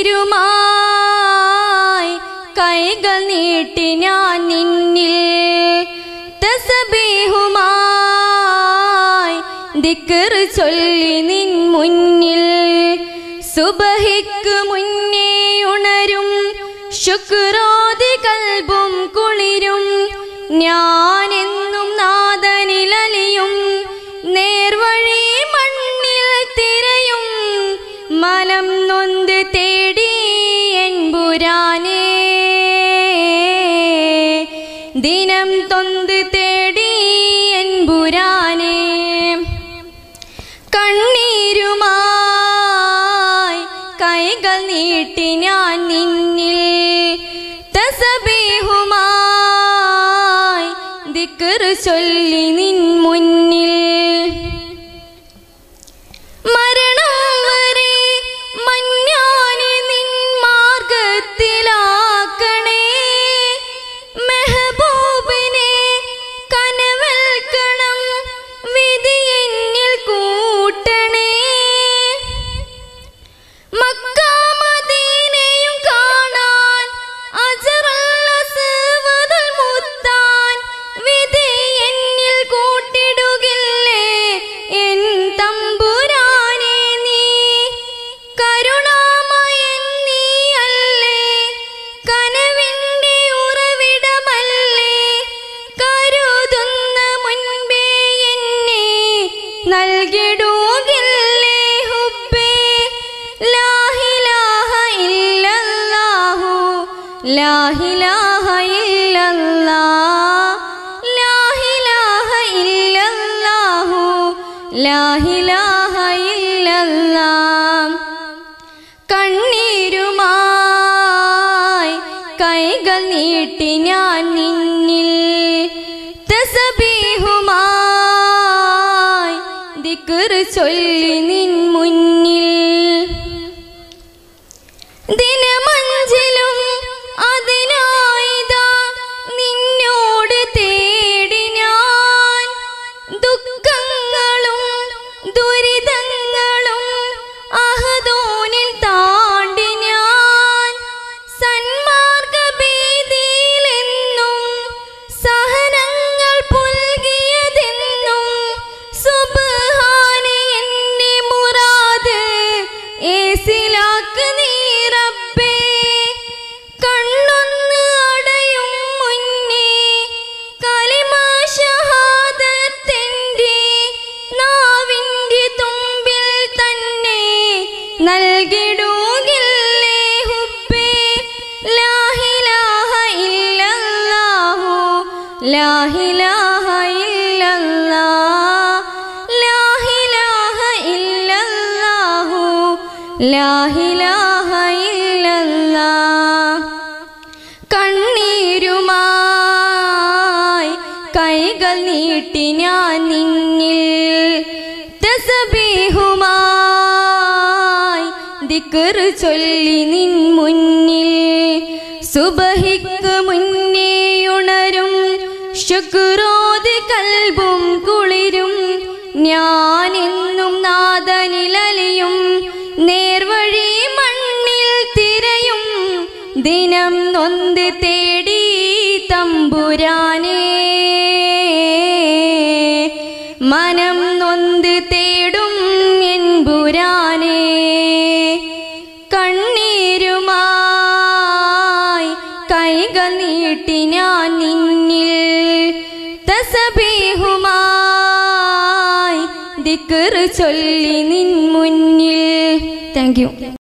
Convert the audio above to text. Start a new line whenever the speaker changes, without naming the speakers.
കണ്ണീരുമായി കൈകൾ നീട്ടി ഞാൻ നിന്നിൽ തസബീഹുമായി ദിക്കർ ചൊല്ലി നിൻ മുന്നിൽ സുബഹിക്ക് മുന്നേ ഉണരും ശുക്രോതി കൽബും കുളിരും ഞാനെന്നും നാദനിലലിയും നേർവഴി മണ്ണിൽ തിരയും മനം നൊന്ത് തേടി എൻപുരാനേ ദിനം തൊന്ത് തേടി എൻപുരാനേ കണ്ണീരുമായി കൈകൾ നീട്ടി ഞാൻ നിന്നിൽ തസബീഹുമായി ദിക്കർ ചൊല്ലി നിൻ മുന്നിൽ മരണം വരെ മഞ്ഞാനെ നിൻ മാർഗത്തിലാക്കണേ മെഹബൂബിനെ കനവൽക്കണം വിധി എന്നിൽ കൂട്ടണേ മക്ക മദീനയും കാണാൻ അജറുൽ അസ്വദുൽ മുത്താൻ വിധി എന്നിൽ കൂട്ടിടുകില്ലേ എൻ തമ്പുരാനെ നീ കരുണാമയൻ നീയല്ലേ കനവിന്റെ ഉറവിടമല്ലേ കരുതുന്ന മുൻപേ എന്നെ നൽകിടുകില്ലേ ഹുബേ ലാഹിലാഹ ഇല്ലല്ലാഹു ലാഹിലാഹ ഇല്ലല്ലാഹ് ലാഹിലാഹ ഇല്ലല്ലാഹു ലാഹിലാഹ ഇല്ലല്ലാഹ് കണ്ണീരുമായി കൈകൾ നീട്ടി ഞാൻ നിന്നിൽ തസബീഹുമായി ദിക്കർ ചൊല്ലി നിൻ മുന്നിൽ ദിനമഞ്ചലും അതിനായിതാ നിന്നോട് തേടി ഞാൻ ദുഃഖങ്ങളും ദുരിതങ്ങളും അഹദോനിൽ താണ്ടി ഞാൻ സന്മാർഗഭീതിയിലെന്നും സഹനങ്ങൾ പുൽകിയതെന്നും സുബ്ഹാനെ എന്നെ മുറാദ് ഏസിലാക്ക് നീ റബ്ബേ കണ്ണൊന്ന് അടയും മുന്നേ കലിമ ഷഹാദത്തിന്റെ നാവിന്റെ തുമ്പിൽ തന്നെ നൽകിടുകില്ലേ ഹുബേ ലാഹിലാഹ ഇല്ലല്ലാഹു ലാഹിലാഹ ഇല്ലല്ലാഹ് ലാഹിലാഹ ഇല്ലല്ലാഹു ലാഹിലാഹ ഇല്ലല്ലാഹ് കണ്ണീരുമായി കൈകൾ നീട്ടി ഞാൻ നിന്നിൽ തസബീഹുമായി ദിക്കർ ചൊല്ലി നിൻ മുന്നിൽ സുബഹിക്ക് മുന്നേ ഉണരും ശുക്രോതി കൽബും കുളിരും ഞാനെന്നും നാദനിലലിയും നേർവഴി മണ്ണിൽ തിരയും ദിനം നൊന്ത് തേടി തമ്പുരാനേ മനം നൊന്ത് തേടും എൻപുരാനേ കണ്ണീരുമായി കൈകൾ നീട്ടി ഞാൻ നിന്നിൽ തസബീഹുമായി ദിക്കർ ചൊല്ലി നിൻ മുന്നിൽ താങ്ക് യു